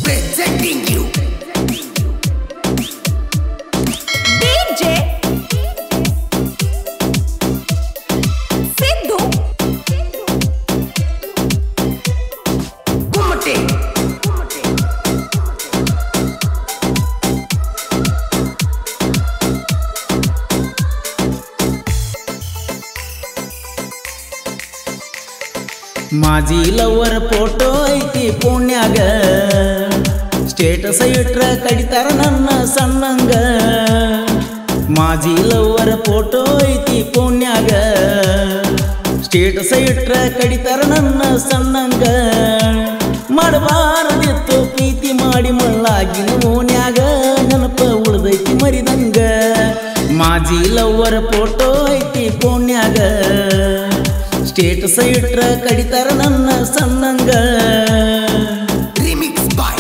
presenting you DJ Siddu Kumate ಮಾಜಿ lover photo ಐತಿ ಪುಣ್ಯಾಗ ಸ್ಟೇಟಸ್ ಇಟ್ರ ಕಡಿತಾರ ನನ್ನ ಸಣ್ಣಂಗ ಮಾಜಿ ಲವರ್ ಫೋಟೋ ಐತಿ ಪುಣ್ಯಾಗ ಸ್ಟೇಟಸ್ ಇಟ್ರ ಕಡಿತಾರ ನನ್ನ ಸಣ್ಣಂಗ ಮಾಡಬಾರದಿತ್ತು ಪ್ರೀತಿ ಮಾಡಿ ಮಳ್ಳಾಗಿ ಓನ್ಯಾಗ ನೆನಪ ಉಳ್ದೈತಿ ಮರಿದಂಗ ಮಾಜಿ ಲವರ್ ಫೋಟೋ ಐತಿ ಪುಣ್ಯಾಗ ಸ್ಟೇಟಸ್ ಇಟ್ರ ಕಡಿತಾರ ನನ್ನ ಸಣ್ಣಂಗ remix by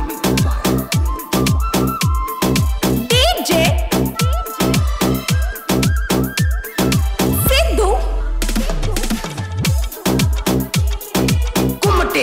DJ Siddu Kumate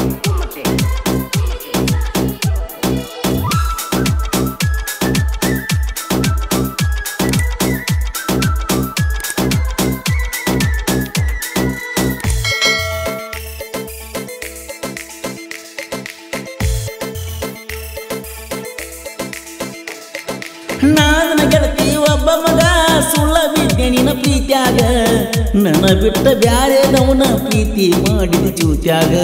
ನಾದನ ಗೆಳತಿ ಒಬ್ಬ ಮಗ ಸುಳ್ಳ ಬಿದ್ದೆ ನಿನ್ನ ಪ್ರೀತ್ಯಾಗ ನನ್ನ ಬಿಟ್ಟ ಬ್ಯಾರೆ ನವನ ಪ್ರೀತಿ ಮಾಡಿದ ಚೂತ್ಯಾಗ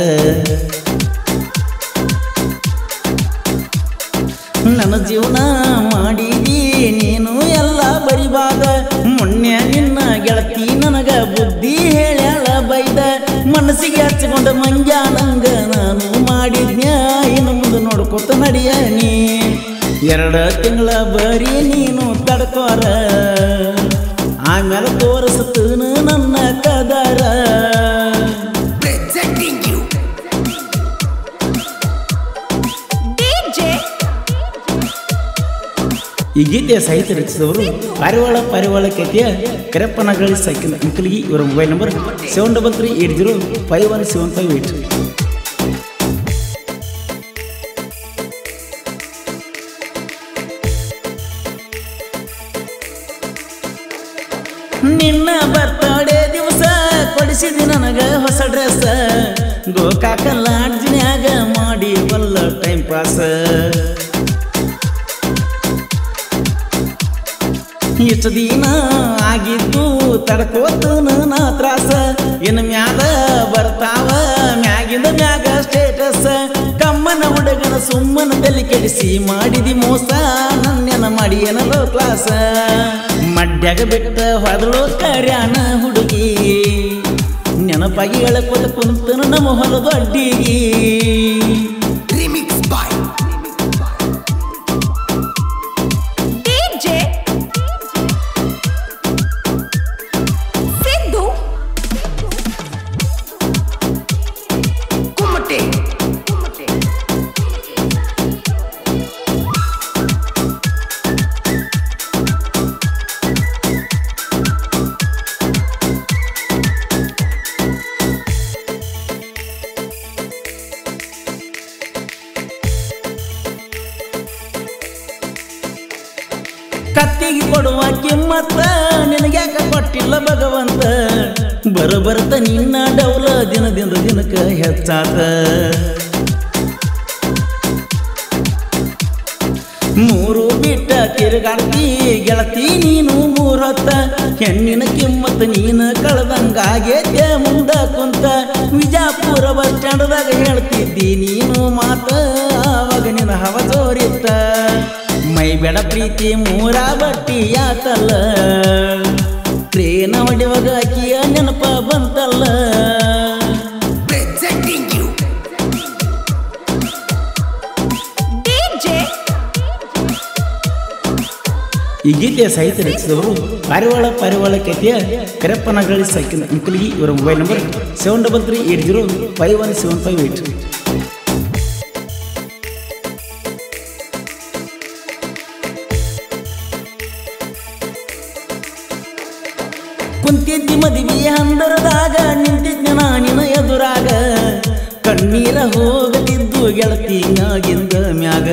ನನ್ನ ಜೀವನ ಮಾಡಿದಿ ನೀನು ಎಲ್ಲ ಬರಿಬಾದ ಮೊನ್ನೆ ನಿನ್ನ ಗೆಳತಿ ನನಗ ಬುದ್ಧಿ ಹೇಳ್ಯಾಳ ಬೈದ ಮನಸ್ಸಿಗೆ ಹಚ್ಕೊಂಡ ಮಂಗ್ಯಾನಂಗ ನಾನು ಮಾಡಿದ್ನ್ಯ ಇನ್ನು ಮುಂದೆ ನೋಡ್ಕೊತ ನಡಿಯ ನೀ ಎರಡ ತಿಂಗಳ ಬರೀ ನೀನು ತಡ್ಕೋರ ಆಮೇಲೆ ತೋರಿಸ್ತನು ನನ್ನ ಕದರ presenting you DJ ಈ ಗೀತೆಯ ಸಾಹಿತ್ಯ ರಚಿಸಿದವರು ಪಾರಿವಾಳ ಪಾರಿವಾಳ ಕೆತೆಯ ಕರೆಪ್ಪನಗಳಿ ಸಾಕಿನ ಅಂಕಲಿಗಿ ಇವರ mobile number seven double three eight zero five one seven five eight ನಿನ್ನ ಬರ್ತಡೇ ದಿವಸ ಕೊಡಿಸಿದಿ ನನಗ ಹೊಸ ಡ್ರೆಸ್ ಗೋಕಾಕ ಲಾಡ್ಜಿನ್ಯಾಗ ಮಾಡಿ ಬಲ್ಲ ಟೈಮ್ ಪಾಸ್ ಇಷ್ಟು ದಿನ ಆಗಿದ್ದು ತಡ್ಕೋತನ ನಾ ತ್ರಾಸ ಇನ್ನು ಮ್ಯಾಲ ಬರ್ತಾವ ಮ್ಯಾಗಿಂದ ಮ್ಯಾಗ ಸ್ಟೇಟಸ್ ಕಮ್ಮನ ಹುಡುಗನ ಸುಮ್ಮನ ತಲೆ ಕೆಡಿಸಿ ಮಾಡಿದಿ ಮೋಸ ನನ್ನೆನ ಮಾಡಿ ಏನೋ ಕ್ಲಾಸ ಮಡ್ಯಾಗ ಬಿಟ್ಟ ಹೊದಳು ಕರ್ಯಾನ ಹುಡುಗಿ ನೆನಪಾಗಿ ಎಳಕೋತ ಕುಂತನು ನಮ್ಮ ಹೊಲದ ಅಡ್ಡಿಗಿ remix by DJ Siddu Kumate ಕತ್ತಿಗೆ ಕೊಡುವ ಕಿಮ್ಮತ್ತ ನಿನಗ್ಯಾಕ ಕೊಟ್ಟಿಲ್ಲ ಭಗವಂತ ಬರಬರ್ತ ನಿನ್ನ ಡೌಲ ದಿನದಿಂದ ದಿನಕ್ಕ ಹೆಚ್ಚಾತ ಮೂರು ಬಿಟ್ಟ ತಿರುಗಾಡ್ತಿ ಗೆಳತಿ ನೀನು ಮೂರೊತ್ತ ಹೆಣ್ಣಿನ ಕಿಮ್ಮತ್ ನೀನು ಕಳೆದಂಗಾಗೇತೆ ಮುಂದ ಕುಂತ ವಿಜಾಪುರ ಬಸ್ ಸ್ಟ್ಯಾಂಡ್ದಾಗ ಹೇಳ್ತಿದ್ದಿ ನೀನು ಮಾತ ಆವಾಗ ನಿನ್ನ ಹವ ಜೋರಿತ್ತ ಮೈ ಬೆಡ ಪ್ರೀತಿ ಮೂರ ಬಟ್ಟಿ ಆತಲ್ಲ ಟ್ರೇನ ಹೊಡೆವಾಗ ಅಕ್ಕಿಯ ನೆನಪ ಬಂತಲ್ಲ presenting you DJ ಈ ಗೀತೆಯ ಸಾಹಿತ್ಯ ರಚಿಸಿದವರು ಪಾರಿವಾಳ ಪಾರಿವಾಳ ಕೆತೆಯ ಕರೆಪ್ಪನಗಳಿ ಸಾಕಿನ ಅಂಕಲಿಗಿ ಇವರ mobile number seven double three eight zero five one seven five eight ಕುಂತಿದ್ದಿ ಮದುವೆಯ ಹಂದರದಾಗ ನಿಂತಿದ್ದ ನಾನಿನ ಎದುರಾಗ ಕಣ್ಣೀರ ಹೋಗದಿದ್ದು ಗೆಳತಿ ಮ್ಯಾಗಿಂದ ಮ್ಯಾಗ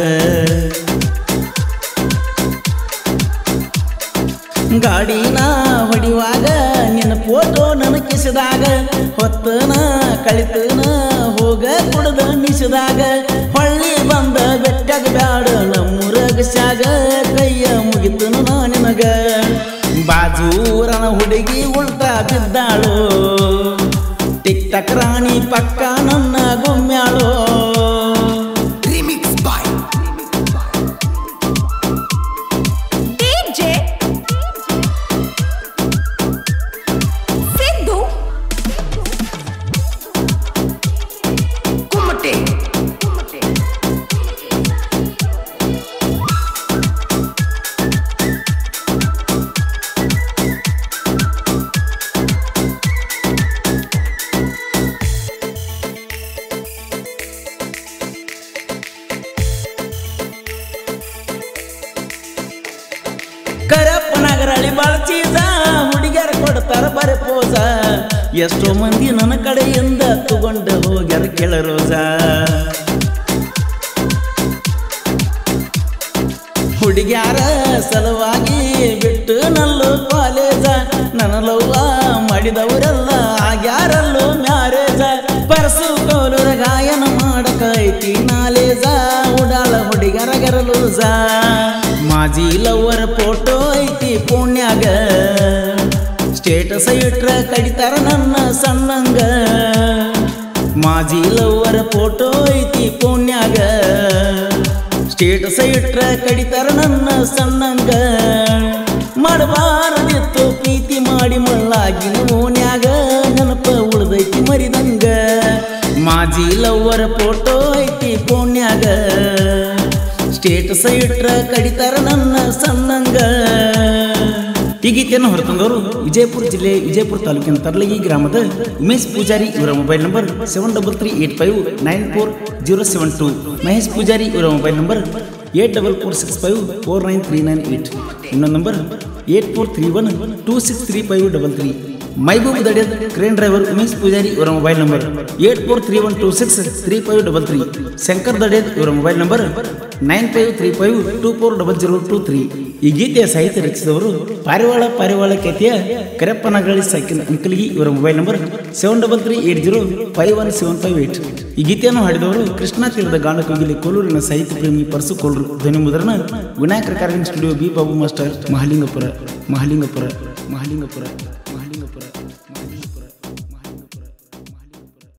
ಗಾಡಿನ ಹೊಡಿವಾಗ ನಿನ್ನ ಫೋಟೋ ನನ್ನ ಕಿಸಿದಾಗ ಹೊತ್ತನ ಕಳಿತನ ಹೋಗ ಕುಡ್ದ ನಿಸಿದಾಗ ಹೊಳ್ಳಿ ಬಂದ ಬೆಟ್ಟಾಗ ಬ್ಯಾಡ ನಮ್ಮೂರಾಗ ಶಾಗ ಕೈಯ ಮುಗಿತನು ನಾ ನಿನಗ ಬಾಜೂರನ ಹುಡುಗಿ ಉಲ್ಟಾ ಬಿದ್ದಾಳು ಟಿಕ್ ಟಕ್ ರಾಣಿ ಪಕ್ಕ ನನ್ನ ಗುಮ್ಯಾಳು Remix by DJ Sidhu Kumate. Karappa ನಗರಳಿ ಬಳಚೀಸ ಹುಡುಗ್ಯಾರ ಕೊಡ್ತಾರ ಬರೆ ಪೋಸ ಎಷ್ಟೋ ಮಂದಿ ನನ್ನ ಕಡೆಯಿಂದ ತಗೊಂಡು ಹೋಗ್ಯಾರ ಕೆಳ ರೋಜ ಹುಡುಗ್ಯಾರ ಸಲುವಾಗಿ ಬಿಟ್ಟು ನಲ್ಲು ಕಾಲೇಜ ನನ್ನ ಲವ್ವ ಮಾಡಿದವರೆಲ್ಲ ಆಗ್ಯಾರಲ್ಲೂ ಮ್ಯಾರೇಜ ಪರಸು ಕೋಲುರ ಗಾಯನ ಮಾಡಕೈತಿ ನಾಲೇಜ ಉಡಾಳ ಹುಡುಗರ ಗರಲೂಜ ಮಾಜಿ ಲವ್ವರ ಫೋಟೋ ಐತಿ ಪುಣ್ಯಾಗ ಸ್ಟೇಟಸ್ ಇಟ್ರ ಕಡಿತಾರ ನನ್ನ ಸಣ್ಣಂಗ ಮಾಜಿ ಲವ್ವರ ಫೋಟೋ ಐತಿ ಪುಣ್ಯಾಗ ಸ್ಟೇಟಸ್ ಇಟ್ರ ಕಡಿತಾರ ನನ್ನ ಸಣ್ಣಂಗ ಮಾಡಬಾರದಿತ್ತು ಪ್ರೀತಿ ಮಾಡಿ ಮಳ್ಳಾಗಿನ ಓನ್ಯಾಗ ನೆನಪ ಉಳ್ದೈತಿ ಮರಿದಂಗ ಮಾಜಿ ಲವ್ವರ ಫೋಟೋ ಐತಿ ಪುಣ್ಯಾಗ ಸ್ಟೇಟಸ್ ಇಟ್ರ ಕಡಿತಾರ ನನ್ನ ಸಣ್ಣಂಗ ಈ ಗೀತೆಯನ್ನು ಹೊರತಂದವರು ವಿಜಯಪುರ ಜಿಲ್ಲೆ ವಿಜಯಪುರ ತಾಲೂಕಿನ ತರ್ಲಗಿ ಗ್ರಾಮದ ಉಮೇಶ್ ಪೂಜಾರಿ ಇವರ mobile number seven double three eight five nine four zero seven two Mahesh Pujari ಇವರ mobile number eight double four six five four nine three nine eight ಇನ್ನೊಂದು number eight four three one two six three five double three Mehboob Dadiyad crane driver Umesh Pujari ಇವರ mobile number eight four three one two six three five double three Shankar Dadiyad ಇವರ mobile number nine five three five two four double zero two three ಈ ಗೀತೆಯ ಸಾಹಿತ್ಯ ರಚಿಸಿದವರು ಪಾರಿವಾಳ ಪಾರಿವಾಳ ಕಥೆಯ ಕರೆಪ್ಪನಗಳಿ ಸಾಕಿನ ಅಂಕಲ್ಗಿ ಇವರ mobile number seven double three eight zero five one seven five eight ಈ ಗೀತೆಯನ್ನು ಹಾಡಿದವರು ಕೃಷ್ಣಾ ತೀರದ ಗಾನಕೋಗಿಲಿ ಕೋಲೂರಿನ ಸಾಹಿತ್ಯ ಪ್ರೇಮಿ ಪರಸು ಕೋಲ್ರು ಧ್ವನಿ ಮುದ್ರಣ Vinayaka recording studio B Babu master Mahalingapura Mahalingapura Mahalingapura